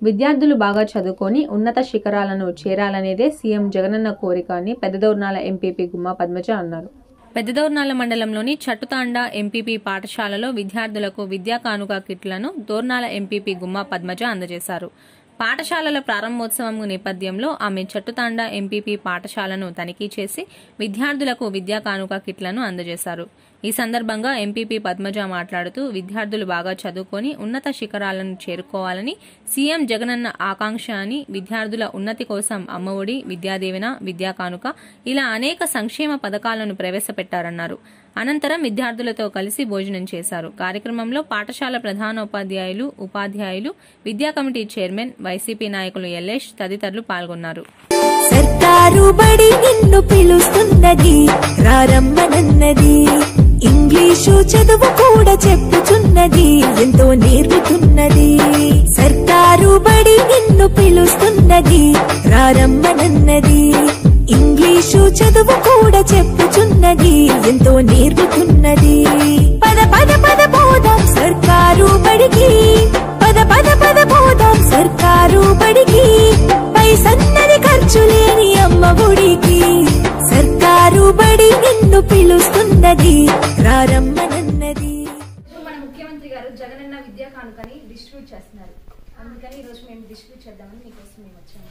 విద్యార్థులు బాగా చదువుకొని ఉన్నత శిఖరాలను చేరాలనేదే సీఎం జగనన్న కోరిక అని పెద్దదౌర్నాల ఎంపీపీ గుమ్మా పద్మజ అన్నారు పెద్దదౌర్నాల మండలంలోని చట్టుతాండా ఎంపీపీ పాఠశాలలో విద్యార్థులకు విద్యా కానుక కిట్లను దోర్నాల ఎంపీపీ గుమ్మా పద్మజ అందజేశారు పాఠశాలల ప్రారంభోత్సవం నేపథ్యంలో ఆమె చట్టుతాండా ఎంపీపీ పాఠశాలను తనిఖీ చేసి విద్యార్థులకు విద్యా కానుక కిట్లను అందజేశారు ఈ సందర్భంగా ఎంపీపీ పద్మజ మాట్లాడుతూ విద్యార్థులు బాగా చదువుకొని ఉన్నత శిఖరాలను చేరుకోవాలని సీఎం జగనన్న ఆకాంక్ష అని విద్యార్థుల ఉన్నతి కోసం అమ్మఒడి విద్యాదీవెన విద్యా కానుక ఇలా అనేక సంక్షేమ పథకాలను ప్రవేశపెట్టారన్నారు అనంతరం విద్యార్థులతో కలిసి భోజనం చేశారు కార్యక్రమంలో పాఠశాల ప్రధానోపాధ్యాయులు ఉపాధ్యాయులు విద్యా కమిటీ చైర్మన్ వైసీపీ నాయకులు ఎల్లేష్ తదితరులు పాల్గొన్నారు సర్కారు బడి నిన్ను పిలుస్తున్నది ప్రారంభనన్నది ఇంగ్లీషు చదువు కూడా చెప్పుచున్నది ఎంతో నేర్పుతున్నది సర్కారు బడి నిన్ను పిలుస్తున్నది ప్రారంభనన్నది ఇంగ్లీషు చదువు కూడా చెప్పుచున్నది ఎంతో నేర్పుతున్నది పద పద పద పోదాం సర్కారు బడికి పద పద పద పోదాం సర్కారు బడికి పై సన్నని ఖర్చు లేని అమ్మ గుడికి సర్కారు బడి నిన్ను పిలుస్తున్నది ప్రారంభనన్నది ఈరోజు మన ముఖ్యమంత్రి గారు జగనన్న విద్యా కానుకని డిస్ట్రిబ్యూట్ చేస్తున్నారు అందుకని ఈరోజు మేము డిస్ట్రిబ్యూట్ చేద్దామని మీకోసం మేము వచ్చాము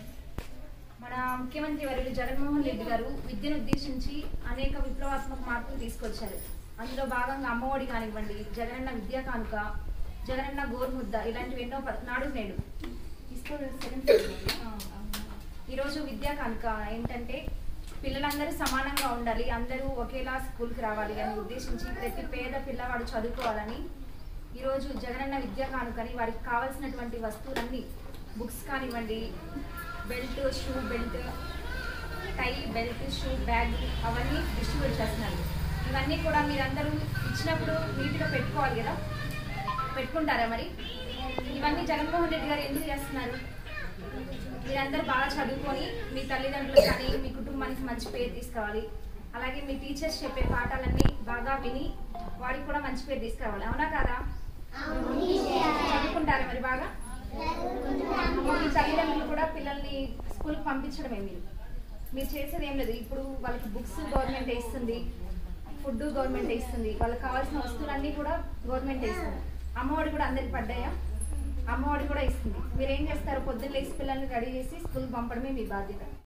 మన ముఖ్యమంత్రి వర్యులు జగన్మోహన్ రెడ్డి గారు విద్యను ఉద్దేశించి అనేక విప్లవాత్మక మార్పులు తీసుకొచ్చారు అందులో భాగంగా అమ్మఒడి కానివ్వండి జగనన్న విద్యా కానుక జగనన్న గోరుముద్ద ఇలాంటివి ఎన్నో ప- నాడు నేడు తీసుకో- సెకండ్ ఫ్లోర్. ఆ, అవును. ఈరోజు విద్యా కానుక ఏంటంటే పిల్లలందరూ సమానంగా ఉండాలి అందరూ ఒకేలా స్కూల్కి రావాలి అని ఉద్దేశించి ప్రతి పేద పిల్లవాడు చదువుకోవాలని ఈరోజు జగనన్న విద్యా కానుకని వారికి కావాల్సినటువంటి వస్తువులన్నీ బుక్స్ కానివ్వండి belt shoe belt tie belt shoe bag అవన్నీ డిస్ట్రిబ్యూట్ చేస్తున్నారు ఇవన్నీ కూడా మీరందరూ ఇచ్చినప్పుడు నీట్గా పెట్టుకోవాలి కదా పెట్టుకుంటారా మరి ఇవన్నీ జగన్మోహన్ రెడ్డి గారు ఎందుకు చేస్తున్నారు మీరందరూ బాగా చదువుకొని మీ తల్లిదండ్రులకు కానీ మీ కుటుంబానికి మంచి పేరు తీసుకురావాలి అలాగే మీ టీచర్స్ చెప్పే పాఠాలన్నీ బాగా విని వాడికి కూడా మంచి పేరు తీసుకురావాలి అవునా కాదా చదువుకుంటారా మరి బాగా మీ తల్లిదండ్రులు కూడా పిల్లల్ని స్కూల్కి పంపించడమే మీరు మీరు చేసేది ఏం లేదు ఇప్పుడు వాళ్ళకి బుక్స్ గవర్నమెంట్ ఇస్తుంది ఫుడ్ గవర్నమెంట్ ఇస్తుంది వాళ్ళకి కావాల్సిన వస్తువులన్నీ కూడా గవర్నమెంట్ ఇస్తుంది అమ్మఒడి కూడా అందరికి పడ్డాయా అమ్మఒడి కూడా ఇస్తుంది మీరు ఏం చేస్తారు పొద్దున్న లేచి పిల్లల్ని రెడీ చేసి స్కూల్కి పంపడమే మీ బాధ్యత